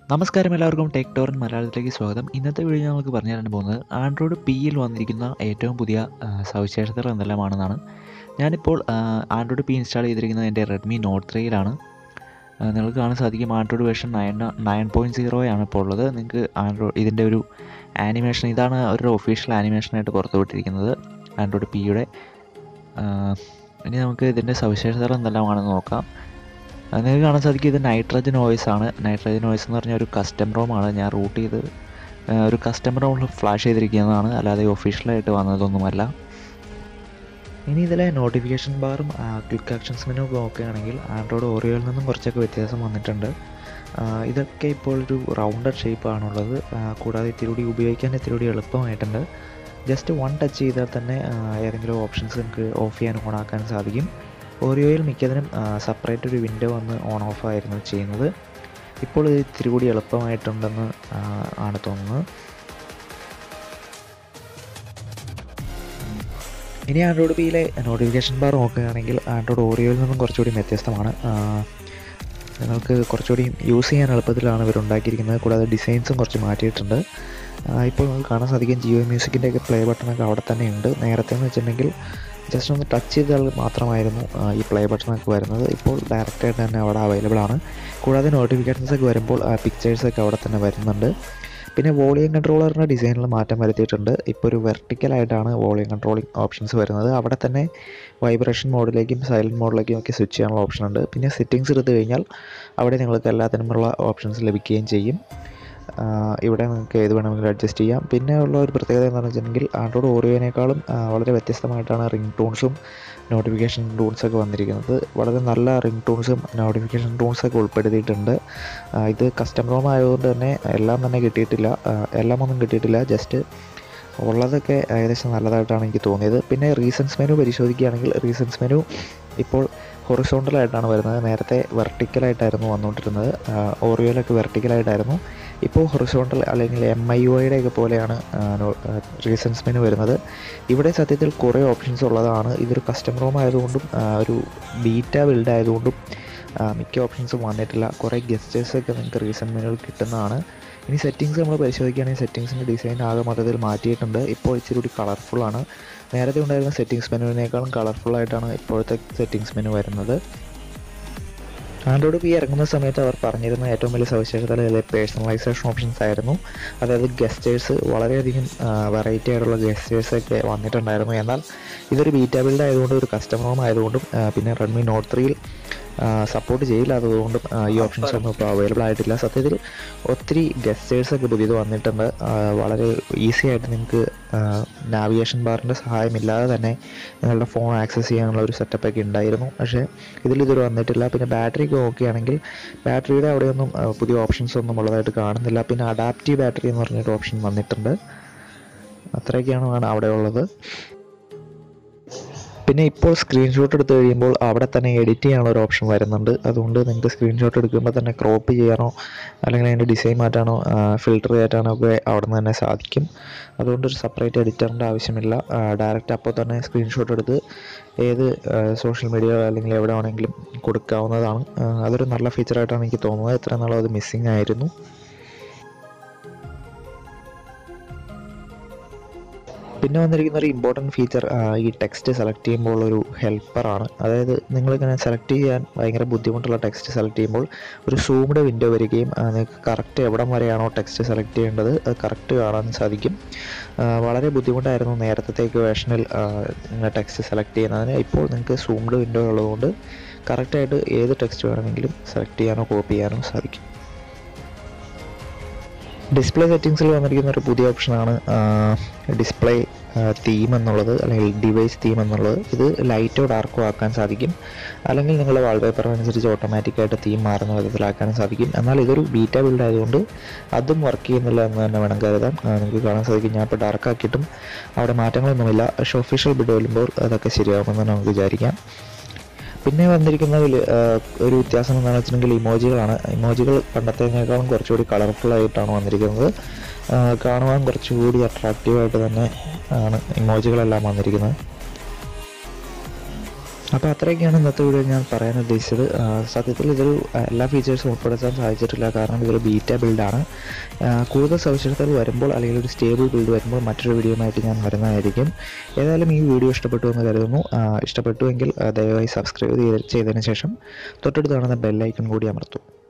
നമസ്കാരം എല്ലാവർക്കും ടെക് ടോറൻ മലയാളത്തിലേക്ക് സ്വാഗതം ഇന്നത്തെ വീഡിയോ നമുക്ക് പറഞ്ഞു തരാൻ പോകുന്നത് ആൻഡ്രോയിഡ് പിയിൽ വന്നിരിക്കുന്ന ഏറ്റവും പുതിയ ആ, സവിശേഷതകൾ എന്തെല്ലാമാണെന്നാണ് ഞാനിപ്പോൾ ആ, ആൻഡ്രോയിഡ് പി ഇൻസ്റ്റാൾ ചെയ്തിരിക്കുന്നത് എൻ്റെ റെഡ്മി നോട്ട് ത്രീയിലാണ് നിങ്ങൾക്ക് കാണാൻ സാധിക്കും Android version nine nine point സീറോയാണ് ഇപ്പോൾ ഉള്ളത് നിങ്ങൾക്ക് ആൻഡ്രോയിഡ് ഇതിൻ്റെ ഒരു ആനിമേഷൻ ഇതാണ് ഒരു ഒഫീഷ്യൽ ആനിമേഷനായിട്ട് പുറത്തുവിട്ടിരിക്കുന്നത് ആൻഡ്രോയിഡ് പിയുടെ ഇനി നമുക്ക് ഇതിൻ്റെ സവിശേഷതകൾ എന്തെല്ലാമാണെന്ന് നോക്കാം അത് നിങ്ങൾക്ക് കാണാൻ സാധിക്കും ഇത് നൈട്രജൻ ഓയിസ് ആണ് നൈട്രജൻ ഓയിസ് എന്ന് പറഞ്ഞാൽ ഒരു കസ്റ്റം റോമാണ് ഞാൻ റൂട്ട് ചെയ്ത് ആ, ഒരു കസ്റ്റം റോമിൽ ഫ്ലാഷ് ചെയ്തിരിക്കുന്നതാണ് അല്ലാതെ ഒഫീഷ്യലായിട്ട് വന്നതൊന്നുമല്ല ഇനി ഇതിലെ നോട്ടിഫിക്കേഷൻ ബാറും ക്ലിക്ക് ആക്ഷൻസ് മെനു നോക്കുകയാണെങ്കിൽ ആൻഡ്രോയിഡ് ഓറിയോയിൽ നിന്നും കുറച്ചൊക്കെ വ്യത്യാസം വന്നിട്ടുണ്ട് ആ, ഇതൊക്കെ ഇപ്പോൾ ഒരു റൗണ്ടഡ് ഷേപ്പാണുള്ളത് കൂടാതെ ഇത്തിരി കൂടി ഉപയോഗിക്കാൻ ഇത്തിരി കൂടി എളുപ്പമായിട്ടുണ്ട് ജസ്റ്റ് വൺ ടച്ച് ചെയ്താൽ തന്നെ ആ, ഏതെങ്കിലും ഓപ്ഷൻസ് നിങ്ങൾക്ക് ഓഫ് ചെയ്യാനും ഓൺ ആക്കാനും സാധിക്കും ഓറിയോയിൽ മിക്കതിനും സെപ്പറേറ്റ് ഒരു വിൻഡോ വന്ന് ഓൺ ഓഫ് ആയിരുന്നു ചെയ്യുന്നത് ഇപ്പോൾ ഇത് ഇത്തിരി കൂടി എളുപ്പമായിട്ടുണ്ടെന്ന് ആ, ആണ് തോന്നുന്നത് ഇനി ആൻഡ്രോയിഡ് പിയിലെ നോട്ടിഫിക്കേഷൻ ബാർ നോക്കുകയാണെങ്കിൽ ആൻഡ്രോയിഡ് ഓറിയോയിൽ നിന്നും കുറച്ചുകൂടി വ്യത്യസ്തമാണ് ആ, നിങ്ങൾക്ക് കുറച്ചുകൂടി യൂസ് ചെയ്യാൻ എളുപ്പത്തിലാണ് ഇവർ ഉണ്ടാക്കിയിരിക്കുന്നത് കൂടാതെ ഡിസൈൻസും കുറച്ച് മാറ്റിയിട്ടുണ്ട് ആ, ഇപ്പോൾ നിങ്ങൾക്ക് കാണാൻ സാധിക്കും ജിയോ മ്യൂസിക്കിൻ്റെ ഒക്കെ പ്ലേ ബട്ടണൊക്കെ അവിടെ തന്നെ ഉണ്ട് നേരത്തെ എന്ന് വെച്ചിട്ടുണ്ടെങ്കിൽ ജസ്റ്റ് ഒന്ന് ടച്ച് ചെയ്താൽ മാത്രമായിരുന്നു ആ, ഈ പ്ലേ ബട്ടണൊക്കെ വരുന്നത് ഇപ്പോൾ ഡയറക്റ്റായിട്ട് തന്നെ അവിടെ അവൈലബിൾ ആണ് കൂടാതെ നോട്ടിഫിക്കേഷൻസ് ഒക്കെ വരുമ്പോൾ പിക്ചേഴ്സൊക്കെ അവിടെ തന്നെ വരുന്നുണ്ട് പിന്നെ വോളിയം കൺട്രോളറിൻ്റെ ഡിസൈനിൽ മാറ്റം വരുത്തിയിട്ടുണ്ട് ഇപ്പോൾ ഒരു വെർട്ടിക്കലായിട്ടാണ് വോളിയം കൺട്രോളിംഗ് ഓപ്ഷൻസ് വരുന്നത് അവിടെ തന്നെ വൈബ്രേഷൻ മോഡിലേക്കും സൈലൻറ്റ് മോഡിലേക്കും ഒക്കെ സ്വിച്ച് ചെയ്യാനുള്ള ഓപ്ഷൻ ഉണ്ട് പിന്നെ സെറ്റിങ്സ് എടുത്തു കഴിഞ്ഞാൽ അവിടെ നിങ്ങൾക്ക് എല്ലാത്തിനുമുള്ള ഓപ്ഷൻസ് ലഭിക്കുകയും ചെയ്യും ആ, ഇവിടെ നിങ്ങൾക്ക് ഏത് വേണമെങ്കിലും അഡ്ജസ്റ്റ് ചെയ്യാം പിന്നെ ഉള്ള ഒരു പ്രത്യേകത എന്താണെന്ന് വെച്ചിട്ടുണ്ടെങ്കിൽ ആൻഡ്രോയിഡ് ഓറിയോനേക്കാളും ആ, വളരെ വ്യത്യസ്തമായിട്ടാണ് റിംഗ് ടൂൺസും നോട്ടിഫിക്കേഷൻ ടൂൺസൊക്കെ വന്നിരിക്കുന്നത് വളരെ നല്ല റിംഗ് ടൂൺസും നോട്ടിഫിക്കേഷൻ ടൂൺസൊക്കെ ഉൾപ്പെടുത്തിയിട്ടുണ്ട് ആ, ഇത് കസ്റ്റം റോം ആയതുകൊണ്ട് തന്നെ എല്ലാം തന്നെ കിട്ടിയിട്ടില്ല ആ, എല്ലാം ഒന്നും കിട്ടിയിട്ടില്ല ജസ്റ്റ് ഉള്ളതൊക്കെ ഏകദേശം നല്ലതായിട്ടാണ് എനിക്ക് തോന്നിയത് പിന്നെ റീസൺസ് മെനു പരിശോധിക്കുകയാണെങ്കിൽ റീസൺസ് മെനു ഇപ്പോൾ ഹൊറിസോണ്ടലായിട്ടാണ് വരുന്നത് നേരത്തെ വെർട്ടിക്കലായിട്ടായിരുന്നു വന്നുകൊണ്ടിരുന്നത് ഓറിയോയിലൊക്കെ വെർട്ടിക്കലായിട്ടായിരുന്നു ഇപ്പോൾ ഹൊറിസോണ്ടൽ അല്ലെങ്കിൽ എം ഐ ഒയുടെ ഒക്കെ പോലെയാണ് റീസൺസ് മെനു വരുന്നത് ഇവിടെ സത്യത്തിൽ കുറേ ഓപ്ഷൻസ് ഉള്ളതാണ് ഇതൊരു കസ്റ്റം റോം ആയതുകൊണ്ടും ആ, ഒരു ബീറ്റ ബിൽഡ് ആയതുകൊണ്ടും ആ, മിക്ക ഓപ്ഷൻസും വന്നിട്ടില്ല കുറേ ഗസ്റ്റേഴ്സൊക്കെ നിങ്ങൾക്ക് റീസൺ മെനുവിൽ കിട്ടുന്നതാണ് ഇനി സെറ്റിങ്സ് നമ്മൾ പരിശോധിക്കുകയാണെങ്കിൽ സെറ്റിങ്സിൻ്റെ ഡിസൈൻ ആകെ മൊത്തത്തിൽ മാറ്റിയിട്ടുണ്ട് ഇപ്പോൾ ഇച്ചിരി കൂടി കളർഫുള്ളാണ് നേരത്തെ ഉണ്ടായിരുന്ന സെറ്റിങ്സ് മെനുവിനേക്കാളും കളർഫുള്ളായിട്ടാണ് ഇപ്പോഴത്തെ സെറ്റിങ്സ് മെനു വരുന്നത് ആൻഡ്രോയിഡ് പി ഇറങ്ങുന്ന സമയത്ത് അവർ പറഞ്ഞിരുന്ന ഏറ്റവും വലിയ സവിശേഷത പേഴ്സണലൈസേഷൻ ഓപ്ഷൻസ് ആയിരുന്നു അതായത് ഗസ്റ്റേഴ്സ് വളരെയധികം വെറൈറ്റി ആയിട്ടുള്ള ഗസ്റ്റേഴ്സ് ഒക്കെ വന്നിട്ടുണ്ടായിരുന്നു എന്നാൽ ഇതൊരു ബീറ്റ ബിൽഡ് ആയതുകൊണ്ട് ഒരു കസ്റ്റമറും ആയതുകൊണ്ടും ആ, പിന്നെ റെഡ്മി നോട്ട് ത്രീയിൽ സപ്പോർട്ട് ചെയ്യില്ലാത്തതുകൊണ്ടും ആ, ഈ ഓപ്ഷൻസ് ഒന്നും ഇപ്പോൾ അവൈലബിൾ ആയിട്ടില്ല സത്യത്തിൽ ഒത്തിരി ഗസ്റ്റേഴ്സ് ഒക്കെ പുതിയത് വന്നിട്ടുണ്ട് ആ, വളരെ ഈസി ആയിട്ട് നിങ്ങൾക്ക് നാവിഗേഷൻ ബാറിൻ്റെ സഹായമില്ലാതെ തന്നെ നിങ്ങളുടെ ഫോൺ ആക്സസ് ചെയ്യാനുള്ള ഒരു സെറ്റപ്പ് ഒക്കെ ഉണ്ടായിരുന്നു പക്ഷേ ഇതിൽ ഇതുവരെ വന്നിട്ടില്ല പിന്നെ ബാറ്ററി ഒക്കെ നോക്കുകയാണെങ്കിൽ ബാറ്ററിയുടെ അവിടെയൊന്നും ആ, പുതിയ ഓപ്ഷൻസ് ഒന്നും ഉള്ളതായിട്ട് കാണുന്നില്ല പിന്നെ അഡാപ്റ്റീവ് ബാറ്ററി എന്ന് പറഞ്ഞൊരു ഓപ്ഷൻ വന്നിട്ടുണ്ട് അത്രയൊക്കെയാണ് അവിടെ ഉള്ളത് പിന്നെ ഇപ്പോൾ സ്ക്രീൻഷോട്ട് എടുത്തു കഴിയുമ്പോൾ അവിടെ തന്നെ എഡിറ്റ് ചെയ്യാനുള്ള ഒരു ഓപ്ഷൻ വരുന്നുണ്ട് അതുകൊണ്ട് നിങ്ങൾക്ക് സ്ക്രീൻഷോട്ട് എടുക്കുമ്പോൾ തന്നെ ക്രോപ്പ് ചെയ്യാനോ അല്ലെങ്കിൽ അതിൻ്റെ ഡിസൈൻ മാറ്റാനോ ഫിൽറ്റർ ചെയ്യാനോ ഒക്കെ അവിടെ നിന്ന് തന്നെ സാധിക്കും അതുകൊണ്ട് ഒരു സെപ്പറേറ്റ് എഡിറ്ററിൻ്റെ ആവശ്യമില്ല ഡയറക്റ്റ് അപ്പോൾ തന്നെ സ്ക്രീൻഷോട്ട് എടുത്ത് ഏത് സോഷ്യൽ മീഡിയ അല്ലെങ്കിൽ എവിടെ വേണമെങ്കിലും കൊടുക്കാവുന്നതാണ് ആ, അതൊരു നല്ല ഫീച്ചറായിട്ടാണ് എനിക്ക് തോന്നുന്നത് ഇത്ര നാളും അത് മിസ്സിങ് ആയിരുന്നു പിന്നെ വന്നിരിക്കുന്ന ഒരു ഇമ്പോർട്ടൻറ്റ് ഫീച്ചർ ഈ ടെക്സ്റ്റ് സെലക്ട് ചെയ്യുമ്പോൾ ഒരു ഹെൽപ്പറാണ് അതായത് നിങ്ങളിങ്ങനെ സെലക്ട് ചെയ്യാൻ ഭയങ്കര ബുദ്ധിമുട്ടുള്ള ടെക്സ്റ്റ് സെലക്ട് ചെയ്യുമ്പോൾ ഒരു സൂംഡ് വിൻഡോ വരികയും ആ, നിങ്ങൾക്ക് കറക്റ്റ് എവിടം വരെയാണോ ടെക്സ്റ്റ് സെലക്ട് ചെയ്യേണ്ടത് അത് കറക്റ്റ് കാണാൻ സാധിക്കും ആ, വളരെ ബുദ്ധിമുട്ടായിരുന്നു നേരത്തേക്ക് വേഷനിൽ ടെക്സ്റ്റ് സെലക്ട് ചെയ്യുന്നതിന് ഇപ്പോൾ നിങ്ങൾക്ക് സൂംഡ് വിൻഡോ ഉള്ളതുകൊണ്ട് കറക്റ്റായിട്ട് ഏത് ടെക്സ്റ്റ് വേണമെങ്കിലും സെലക്ട് ചെയ്യാനോ കോപ്പി ചെയ്യാനോ സാധിക്കും ഡിസ്പ്ലേ സെറ്റിങ്സിൽ വന്നിരിക്കുന്ന ഒരു പുതിയ ഓപ്ഷനാണ് ഡിസ്പ്ലേ തീം എന്നുള്ളത് അല്ലെങ്കിൽ ഡിവൈസ് തീം എന്നുള്ളത് ഇത് ലൈറ്റോ ഡാർക്കോ ആക്കാൻ സാധിക്കും അല്ലെങ്കിൽ നിങ്ങളുടെ വാൾപേപ്പർ അനുസരിച്ച് ഓട്ടോമാറ്റിക്കായിട്ട് തീം മാറുന്ന വിധത്തിലാക്കാനും സാധിക്കും എന്നാൽ ഇതൊരു ബീറ്റ ബിൽഡ് ആയതുകൊണ്ട് അതും വർക്ക് ചെയ്യുന്നില്ല എന്ന് തന്നെ വേണം കരുതാൻ ആ, നിങ്ങൾക്ക് കാണാൻ സാധിക്കും ഞാൻ ഇപ്പോൾ ഡാർക്ക് ആക്കിയിട്ടും അവിടെ മാറ്റങ്ങളൊന്നുമില്ല പക്ഷേ ഒഫീഷ്യൽ ബിഡ് വരുമ്പോൾ അതൊക്കെ ശരിയാവുമെന്ന് തന്നെ നമുക്ക് വിചാരിക്കാം പിന്നെ വന്നിരിക്കുന്നതിൽ ഒരു വ്യത്യാസം എന്താണെന്ന് വെച്ചിട്ടുണ്ടെങ്കിൽ ഇമോജികളാണ് ഇമോജികൾ പണ്ടത്തേക്കാളും കുറച്ചുകൂടി കളർഫുൾ ആയിട്ടാണ് വന്നിരിക്കുന്നത് ആ, കാണുവാൻ കുറച്ചുകൂടി അട്രാക്റ്റീവായിട്ട് തന്നെ ആണ് ഇമോജികളെല്ലാം വന്നിരിക്കുന്നത് അപ്പോൾ അത്രയൊക്കെയാണ് ഇന്നത്തെ വീഡിയോ ഞാൻ പറയാൻ ഉദ്ദേശിച്ചത് ആ, സത്യത്തിൽ ഇതൊരു ആ, എല്ലാ ഫീച്ചേഴ്സും ഉൾപ്പെടുത്താൻ സാധിച്ചിട്ടില്ല കാരണം ഇതൊരു ബീറ്റ ബിൽഡാണ് കൂടുതൽ സവിശേഷതകൾ വരുമ്പോൾ അല്ലെങ്കിൽ ഒരു സ്റ്റേബിൾ ബിൽഡ് വരുമ്പോൾ മറ്റൊരു വീഡിയോയുമായിട്ട് ഞാൻ വരുന്നതായിരിക്കും ഏതായാലും ഈ വീഡിയോ ഇഷ്ടപ്പെട്ടു എന്ന് കരുതുന്നു ആ, ഇഷ്ടപ്പെട്ടുവെങ്കിൽ ആ, ദയവായി സബ്സ്ക്രൈബ് ചെയ്ത് ചെയ്തതിന് ശേഷം തൊട്ടടുത്ത് കാണുന്ന ബെല്ലൈക്കൺ കൂടി അമർത്തും